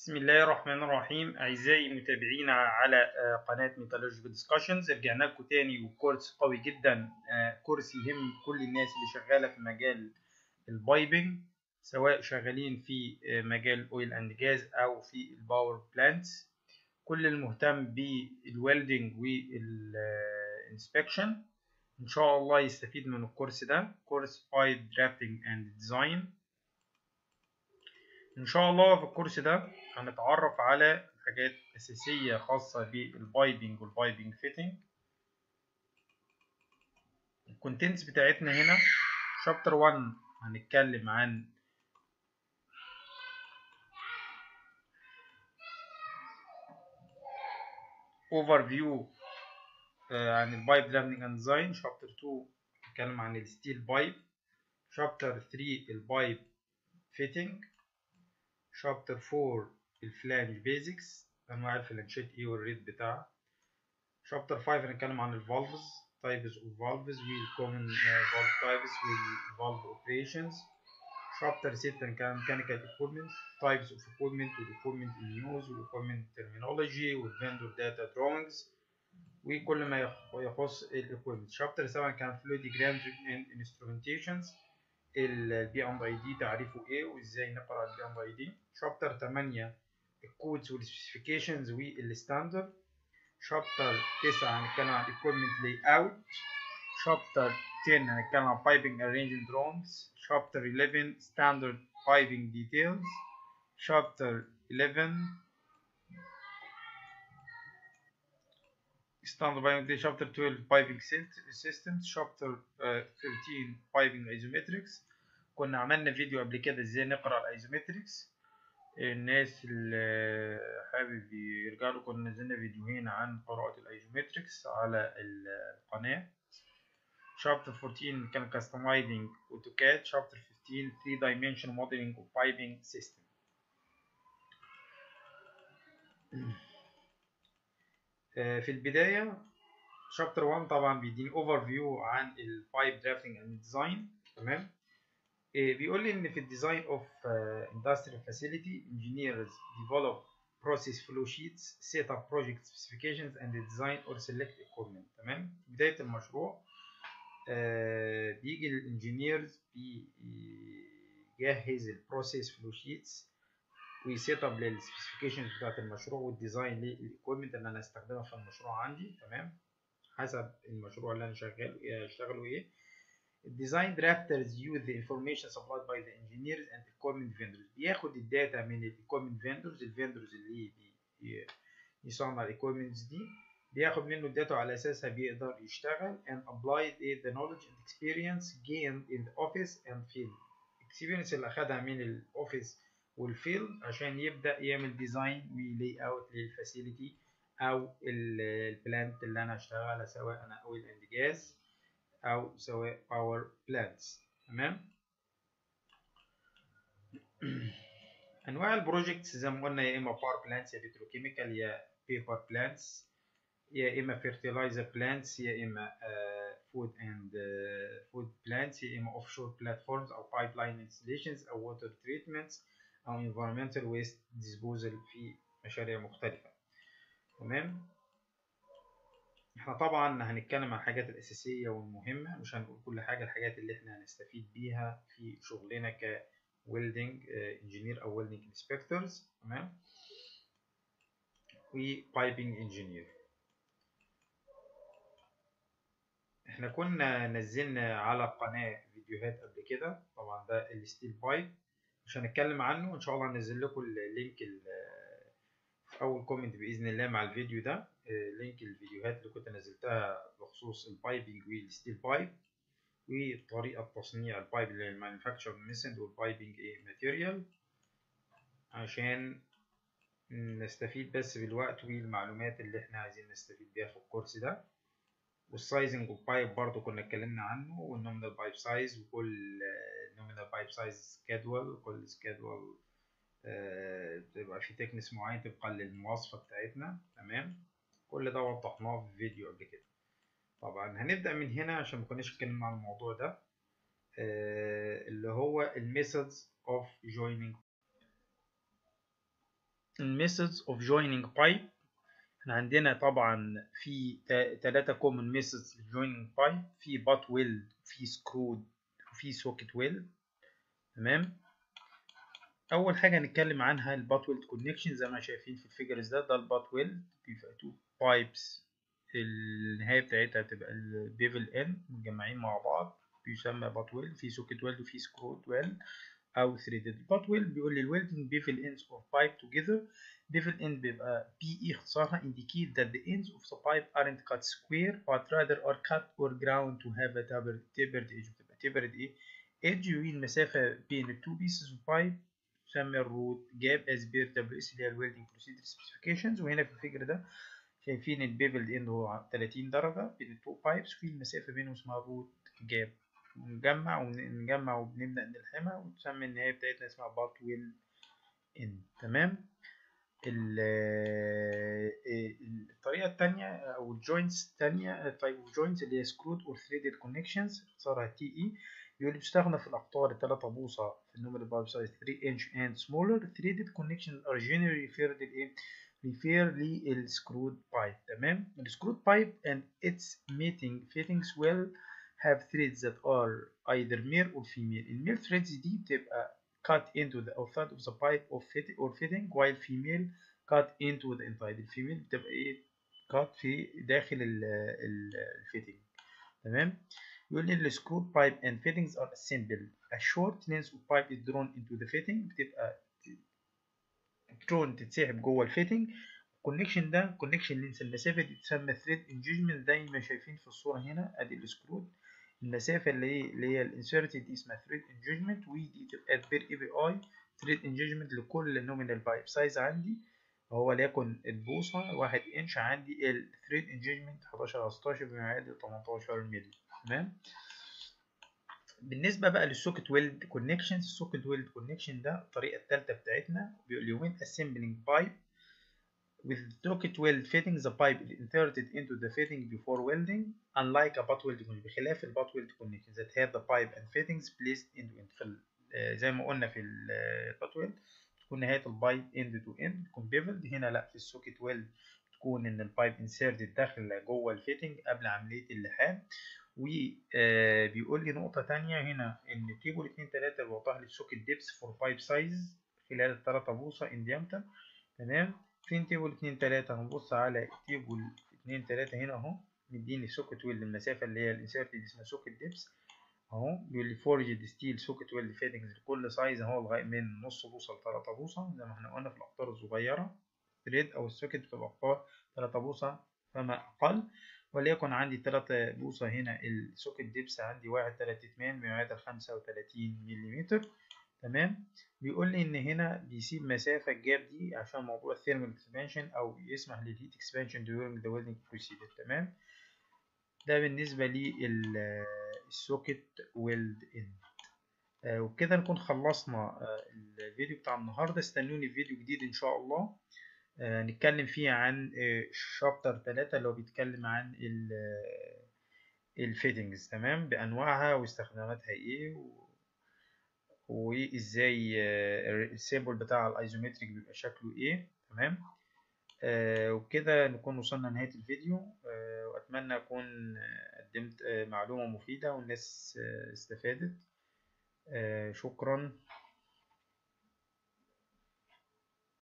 بسم الله الرحمن الرحيم أعزائي متابعينا على قناة ميتالورجيكال ديسكشنز رجعنا لكم تاني وكورس قوي جدا كورس يهم كل الناس اللي شغالة في مجال البايبنج سواء شغالين في مجال اويل اند جاز أو في الباور بلانتس كل المهتم بالويلدنج والانسبكشن إن شاء الله يستفيد من الكورس ده كورس بايب درافتنج اند ديزاين ان شاء الله في الكورس ده هنتعرف على حاجات اساسيه خاصه بالبايبنج والبايبنج فيتنج الكونتنتس بتاعتنا هنا شابتر 1 هنتكلم عن اوفر فيو عن البايب ليرنينج اند ديزاين شابتر 2 هنتكلم عن الستيل بايب شابتر 3 البايب فيتنج شابتر 4 الفلانج بيزكس انواع الفلانشات ايه والريت بتاعها شابتر 5 هنتكلم عن الفالفز تايبز اوف فالفز والكومن فالف تايبز والفالف اوبريشنز شابتر 6 هنتكلم عن ميكانيكال ايكويبمنت تايبز اوف ايكويبمنت والايكويبمنت ان يوز والايكويبمنت ترمينولوجي والفندور داتا دروينجز وكل ما يخص الايكويبمنت شابتر 7 كان فلو ديجرامز اند انسترومنتيشنز البي اند اي دي تعريفه ايه وازاي نقرا البي اند اي دي شابتر 8 الكودز والسبيسيفيكيشنز والستاندرد شابتر 9 هنتكلم عن equipment لاي اوت شابتر 10 هنتكلم عن piping arrangement drawings شابتر 11 standard piping details شابتر 11 standard piping chapter 12 piping systems chapter uh, 13 piping isometrics كنا عملنا فيديو قبل كده ازاي نقرا الايزومتريكس الناس اللي حابب يرجع له كنا نزلنا فيديوهين عن قراءة الايزومتريكس على القناة chapter 14 كان customizing AutoCAD chapter 15 3 dimensional modeling of piping system في البداية شابتر 1 طبعا بيديني اوفر فيو عن البايب درافتنج اند ديزاين تمام بيقول لي ان في الديزاين اوف industrial facility engineers develop process flow sheets set up project specifications and design or select equipment تمام في بداية المشروع بيجي الانجينيرز بيجهز البروسيس فلو شيتس ويسيت اب للسبيسيفيكيشنز بتاعت المشروع والديزاين للايكويبمنت اللي انا هستخدمها في المشروع عندي تمام حسب المشروع اللي انا شغال اشتغله ايه الديزاين درافترز use the information supplied by the engineers and equipment vendors بياخد الداتا من الايكويبمنت فيندورز الفيندورز اللي بي يصنع الايكويبمنتس دي بياخد منه الداتا على اساسها بيقدر يشتغل and apply the knowledge and experience gained in the office and field experience اللي اخدها من الاوفيس والفيلد عشان يبدا يعمل ديزاين ولي اوت للفاسيلتي او البلانت اللي انا هشتغلها سواء انا اويل اند جاز او سواء باور بلانتس تمام انواع البروجكتس زي ما قلنا يا اما باور بلانتس يا بتروكيميكال يا بيبر بلانتس يا اما فيرتيلايزر بلانتس يا اما فود اند فود بلانتس يا اما اوف شور بلاتفورمز او بايب لاين انستليشنز او ووتر تريتمنتس او environmental waste disposal في مشاريع مختلفة تمام احنا طبعا هنتكلم عن الحاجات الأساسية والمهمة مش هنقول كل حاجة الحاجات اللي احنا هنستفيد بيها في شغلنا ك welding engineer أو welding inspectors تمام و piping engineer احنا كنا نزلنا على القناة فيديوهات قبل كده طبعا ده الستيل بايب مش هنتكلم عنه ان شاء الله هنزل لكم اللينك في اول كومنت باذن الله مع الفيديو ده لينك الفيديوهات اللي كنت نزلتها بخصوص البايبنج والستيل بايب وطريقه تصنيع البايب اللي المانيفاكتشر ميثود والبايبنج ايه ماتيريال عشان نستفيد بس بالوقت والمعلومات اللي احنا عايزين نستفيد بيها في الكورس ده والسايزنج اوف بايب برضو كنا اتكلمنا عنه والنومينال بايب سايز وكل نومينال بايب سايز سكادول وكل سكادول بتبقى في تكنس معين طبقا للمواصفة بتاعتنا تمام كل ده وضحناه في فيديو قبل كده طبعا هنبدأ من هنا عشان مكناش اتكلمنا عن الموضوع ده اللي هو الميثودز اوف joining methods of joining pipe احنا عندنا طبعا في ثلاثة common methods of joining pipe في butt weld في screwed وفي socket weld تمام اول حاجه هنتكلم عنها البات ويلد كونكشن زي ما شايفين في الفيجرز ده ده البات ويلد بيبقى تو بايبس النهايه بتاعتها تبقى البيفل ان متجمعين مع بعض بيسمى بات ويلد في سوكت ويلد وفي سكرود ويلد او ثريدد البات ويلد بيقول لي الويلدنج بيفل ends of pipe together بيفل end بيبقى بي اي اختصارها indicate that the ends of the pipe aren't cut square but rather are cut or ground to have a tapered tapered edge بتبقى tapered ايه edge يبين المسافه بين التو pieces of pipe تسمى الروت جاب as per WS اللي هي الويلدنج بروسيدر سبيسيفيكيشنز وهنا في الفيجر ده شايفين البيفل اند هو 30 درجة بين التو بايبس وفي المسافة بينهم اسمها روت جاب ونجمع ونجمع وبنبدأ نلحمها وتسمى النهاية بتاعتنا اسمها بات ويل ان تمام الطريقة التانية أو الجوينتس التانية type of joints اللي هي screwed or threaded connections اختصارها تي اي يقول لي بتستخدم في الأقطار التلاتة بوصة في النومينال بايب سايز 3 inch and smaller threaded connections are generally referred لإيه؟ refer للسكرود بايب تمام السكرود بايب and its mating fittings will have threads that are either male or female الميل threads دي بتبقى cut into the outside of the pipe of fitting or fitting while female cut into the inside الفيميل بتبقى ايه cut في داخل الفيتنج تمام يقول لي السكرو بايب and fittings are assembled a short length of pipe is drawn into the fitting بتبقى drawn تتسحب جوه الفيتنج الكونكشن ده كونكشن لينس المسافه دي تسمى ثريد انجيجمنت زي ما شايفين في الصوره هنا ادي السكرود المسافه اللي هي اللي هي الانسيرتد دي اسمها ثريد انجيجمنت ودي تبقى بير اي بي اي ثريد انجيجمنت لكل نومينال بايب سايز عندي هو ليكن البوصه واحد انش عندي الثريد انجيجمنت 11 على 16 بما يعادل 18 مللي تمام بالنسبه بقى للسوكت ويلد كونكشنز السوكت ويلد كونكشن ده الطريقه الثالثه بتاعتنا بيقول لي when assembling pipe with socket weld fitting the pipe is inserted into the fitting before welding unlike a butt weld connection بخلاف البات weld connection that have the pipe and fittings placed into end في زي ما قلنا في البات ويلد تكون نهايه البايب end to end تكون بيفلد هنا لا في السوكت ويلد تكون ان البايب inserted داخل جوه الفيتنج قبل عمليه اللحام وبيقول لي نقطة تانية هنا إن تيبل اتنين تلاتة بيوضح لي السوكت ديبس فور بايب سايز خلال التلاتة بوصة إن ديامتر تمام فين تيبل اتنين تلاتة هنبص على تيبل اتنين تلاتة هنا أهو مديني سوكت ويلد المسافة اللي هي الانسيرت دي اسمها سوكت ديبس أهو بيقول لي فورجد ستيل سوكت ويلد فيتنجز لكل سايز أهو لغاية من نص بوصة لتلاتة بوصة زي ما احنا قلنا في الأقطار الصغيرة ثريد أو السوكت بتبقى أقطار تلاتة بوصة فما أقل وليكن عندي تلاتة بوصة هنا السوكت ديبس عندي واحد تلاتة اتنين بيعادل خمسة وتلاتين مليمتر تمام بيقول لي إن هنا بيسيب مسافة الجاب دي عشان موضوع الثيرمال اكسبانشن أو يسمح للهيت اكسبانشن during the welding procedure تمام ده بالنسبة للسوكت ويلد إن آه وبكده نكون خلصنا آه الفيديو بتاع النهاردة استنوني في فيديو جديد إن شاء الله آه نتكلم فيه عن شابتر 3 اللي هو بيتكلم عن الفيتنجز تمام بانواعها واستخداماتها ايه و... وازاي السيمبل بتاع الايزومتريك بيبقى شكله ايه تمام آه وبكده نكون وصلنا لنهايه الفيديو آه واتمنى اكون قدمت معلومه مفيده والناس استفادت شكرا